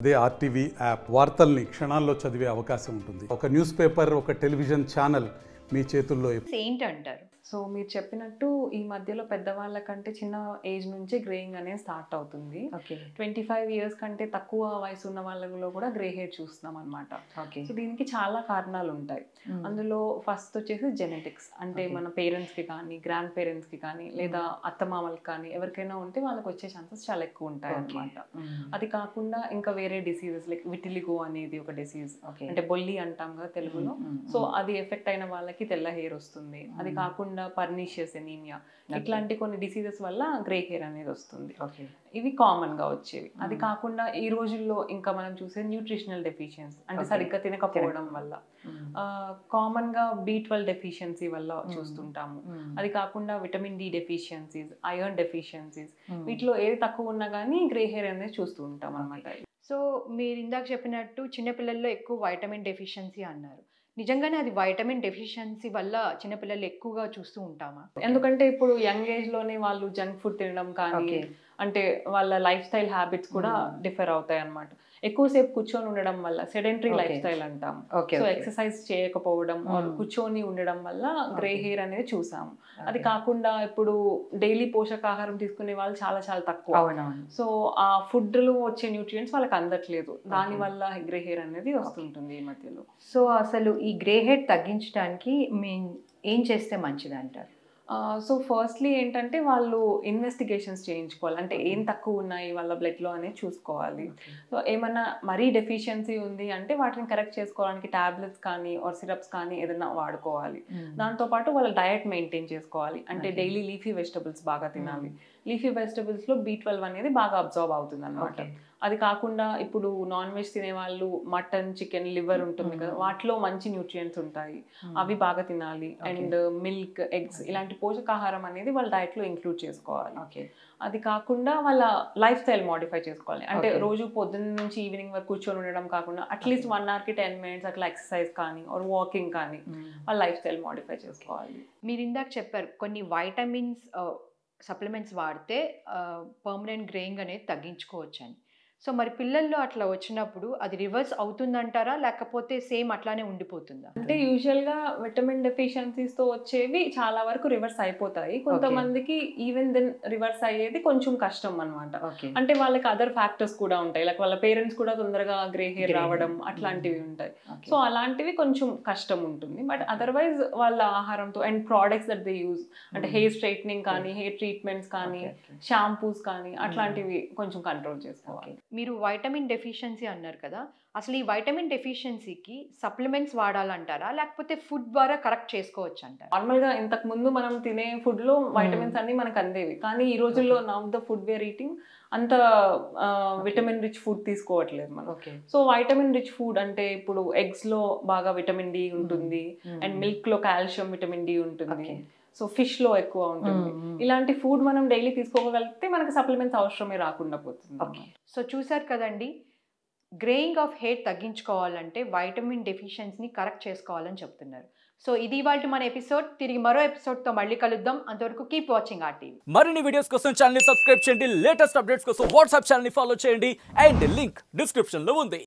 అదే RTV app వార్తల్ని క్షణాల్లో చదివే అవకాశం ఉంటుంది ఒక న్యూస్ పేపర్ ఒక టెలివిజన్ ఛానల్ మీ చేతుల్లో ఏంటంటారు సో మీరు చెప్పినట్టు ఈ మధ్యలో పెద్దవాళ్ళ కంటే చిన్న ఏజ్ నుంచి గ్రేయింగ్ అనేది స్టార్ట్ అవుతుంది ఓకే ట్వంటీ ఫైవ్ ఇయర్స్ కంటే తక్కువ వయసు ఉన్న వాళ్ళలో కూడా గ్రే హెయిర్ చూస్తున్నాం అనమాట ఓకే సో దీనికి చాలా కారణాలు ఉంటాయి అందులో ఫస్ట్ వచ్చేసి జెనెటిక్స్ అంటే Okay. మన పేరెంట్స్ కి కానీ గ్రాండ్ పేరెంట్స్ కి కానీ లేదా అత్తమామలకి కానీ ఎవరికైనా ఉంటే వాళ్ళకి వచ్చే ఛాన్సెస్ చాలా ఎక్కువ ఉంటాయి అనమాట అది కాకుండా ఇంకా వేరే డిసీజెస్ లైక్ విటిలిగో అనేది ఒక డిసీజ్ ఓకే అంటే బొల్లి అంటాం కదా తెలుగులో సో అది ఎఫెక్ట్ అయిన వాళ్ళకి తెల్ల హెయిర్ వస్తుంది అది Mm. కాకుండా పర్నీషియస్ ఎనీమియా ఇట్లాంటి కొన్ని డిసీజెస్ వల్ల గ్రే హెయిర్ అనేది వస్తుంది ఓకే ఇవి కామన్ గా వచ్చేవి అది Mm. కాకుండా ఈ రోజుల్లో ఇంకా మనం చూసే న్యూట్రిషనల్ డెఫిషియన్సీ అంటే Okay. సరిగ్గా తినకపోవడం వల్ల కామన్ గా బి ట్వెల్వ్ డెఫిషియన్సీ వల్ల Mm. చూస్తుంటాము అది కాకుండా vitamin D deficiencies iron deficiencies వీటిలో వీటిలో ఏది తక్కువ ఉన్నా కానీ గ్రే హెయిర్ అనేది చూస్తూ ఉంటాం అనమాట సో మీరు ఇందాక చెప్పినట్టు చిన్నపిల్లల్లో ఎక్కువ వైటమిన్ డెఫిషియన్సీ అన్నారు నిజంగానే అది వైటమిన్ డెఫిషియన్సీ వల్ల చిన్నపిల్లలు ఎక్కువగా చూస్తూ ఉంటామా ఎందుకంటే ఇప్పుడు యంగ్ ఏజ్ లోనే వాళ్ళు జంక్ ఫుడ్ తినడం కానీ ఓకే అంటే వాళ్ళ లైఫ్ స్టైల్ హ్యాబిట్స్ కూడా Mm. డిఫర్ అవుతాయి అన్నమాట ఎక్కువసేపు కూర్చొని ఉండడం వల్ల సెడెంటరీ Okay. లైఫ్ స్టైల్ అంటాం ఓకే సో ఎక్సర్సైజ్ చేయకపోవడం or Mm. కూర్చొని ఉండడం వల్ల గ్రే Okay. హెయిర్ అనేది చూసాము అది కాకుండా ఇప్పుడు డైలీ పోషకాహారం తీసుకునే వాళ్ళు చాలా చాలా తక్కువ అవునవును సో ఆ ఫుడ్ లో వచ్చే న్యూట్రియంట్స్ వాళ్ళకి అందట్లేదు దాని వల్ల గ్రే హెయిర్ అనేది వస్తుంటుంది ఈ మధ్యలో సో అసలు ఈ గ్రే హెయిర్ తగ్గించడానికి మేము ఏం చేస్తే మంచిది అంటారు సో ఫస్ట్లీ ఏంటంటే వాళ్ళు ఇన్వెస్టిగేషన్స్ చేయించుకోవాలి అంటే ఏం తక్కువ ఉన్నాయి వాళ్ళ బ్లడ్ లో అనేది చూసుకోవాలి సో ఏమన్నా మరీ డెఫిషియన్సీ ఉంది అంటే వాటిని కరెక్ట్ చేసుకోవడానికి టాబ్లెట్స్ కానీ ఆర్ సిరప్స్ కానీ ఏదైనా వాడుకోవాలి దాంతో పాటు వాళ్ళ డయట్ మెయింటైన్ చేసుకోవాలి అంటే Okay. డైలీ లీఫీ వెజిటబుల్స్ బాగా తినాలి లీఫీ వెజిటబుల్స్ లో బీ ట్వెల్వ్ అనేది బాగా అబ్జర్వ్ అవుతుంది అనమాట ఓకే అది కాకుండా ఇప్పుడు నాన్ వెజ్ తినే వాళ్ళు మటన్ చికెన్ లివర్ ఉంటుంది కదా Mm. వాటిలో మంచి న్యూట్రియంట్స్ ఉంటాయి అవి బాగా తినాలి Okay. And milk eggs Okay. ఇలాంటి పోషకాహారం అనేది వాళ్ళ డైట్ లో ఇంక్లూడ్ చేసుకోవాలి ఓకే అది కాకుండా వాళ్ళ లైఫ్ స్టైల్ మోడిఫై చేసుకోవాలి అంటే Okay. రోజు పొద్దున్న నుంచి ఈవినింగ్ వరకు కూర్చొని ఉండడం కాకుండా అట్లీస్ట్ వన్ అవర్ కి టెన్ మినిట్స్ అట్లా ఎక్సర్సైజ్ కానీ ఆర్ వాకింగ్ కానీ వాళ్ళ లైఫ్ స్టైల్ మోడిఫై చేసుకోవాలి మీరు ఇందాక చెప్పారు కొన్ని వైటమిన్స్ సప్లిమెంట్స్ వాడితే పర్మనెంట్ గ్రేయింగ్ అనేది తగ్గించుకోవచ్చు అని సో మరి పిల్లల్లో అట్లా వచ్చినప్పుడు అది రివర్స్ అవుతుందంటారా లేకపోతే సేమ్ అట్లానే ఉండిపోతుందా అంటే యూజువల్ గా విటమిన్ డెఫిషియన్సీస్ తో వచ్చేవి చాలా వరకు రివర్స్ అయిపోతాయి కొంతమందికి ఈవెన్ దెన్ రివర్స్ అయ్యేది కొంచెం కష్టం అన్నమాట ఓకే అంటే వాళ్ళకి అదర్ ఫ్యాక్టర్స్ కూడా ఉంటాయి లైక్ వాళ్ళ పేరెంట్స్ కూడా తొందరగా గ్రే హెయిర్ Grey hair. రావడం అట్లాంటివి ఉంటాయి సో అలాంటివి కొంచెం కష్టం ఉంటుంది బట్ అదర్వైజ్ వాళ్ళ ఆహారంతో and products that they use అంటే Mm. హెయిర్ స్ట్రైట్నింగ్ కానీ హెయిర్ ట్రీట్మెంట్స్ కానీ షాంపూస్ కానీ అట్లాంటివి కొంచెం కంట్రోల్ చేసుకోవాలి మీరు వైటమిన్ డెఫిషియన్సీ అన్నారు కదా అసలు ఈ వైటమిన్ డెఫిషియన్సీకి సప్లిమెంట్స్ వాడాలంటారా లేకపోతే ఫుడ్ ద్వారా కరెక్ట్ చేసుకోవచ్చు అంటారా నార్మల్ గా ఇంతకు ముందు మనం తినే ఫుడ్ లో వైటమిన్స్ అన్ని మనకు అందేవి కానీ ఈ రోజుల్లో now the food we're eating అంత విటమిన్ రిచ్ ఫుడ్ తీసుకోవట్లేదు మనం okay so vitamin rich food అంటే ఇప్పుడు ఎగ్స్ లో బాగా విటమిన్ డి ఉంటుంది అండ్ మిల్క్ లో కాల్షియం విటమిన్ డి ఉంటుంది Okay. సో ఫిష్ లో ఎక్కువ ఉంటుంది ఇలాంటి ఫుడ్ మనం డైలీ తీసుకోగలిగితే మనకి సప్లిమెంట్స్ అవసరమే రాకుండా పోతుంది ఓకే సో చూసారు కదండి గ్రేయింగ్ ఆఫ్ హెయిర్ తగ్గించుకోవాలంటే వైటమిన్ డెఫిషియన్సీని కరెక్ట్ చేసుకోవాలని చెప్తున్నారు సో ఇది ఇవాళ మన ఎపిసోడ్ తిరిగి మరో ఎపిసోడ్తో మళ్ళీ కలుద్దాం అంతవరకు కీప్ వాచింగ్ ఆర్ టీవీ మరిన్ని వీడియోస్ కోసం ఛానల్ ని సబ్స్క్రైబ్ చేయండి లేటెస్ట్ అప్డేట్స్ కోసం వాట్సాప్ ఛానల్ ని ఫాలో చేయండి అండ్ లింక్ డిస్క్రిప్షన్ లో ఉంది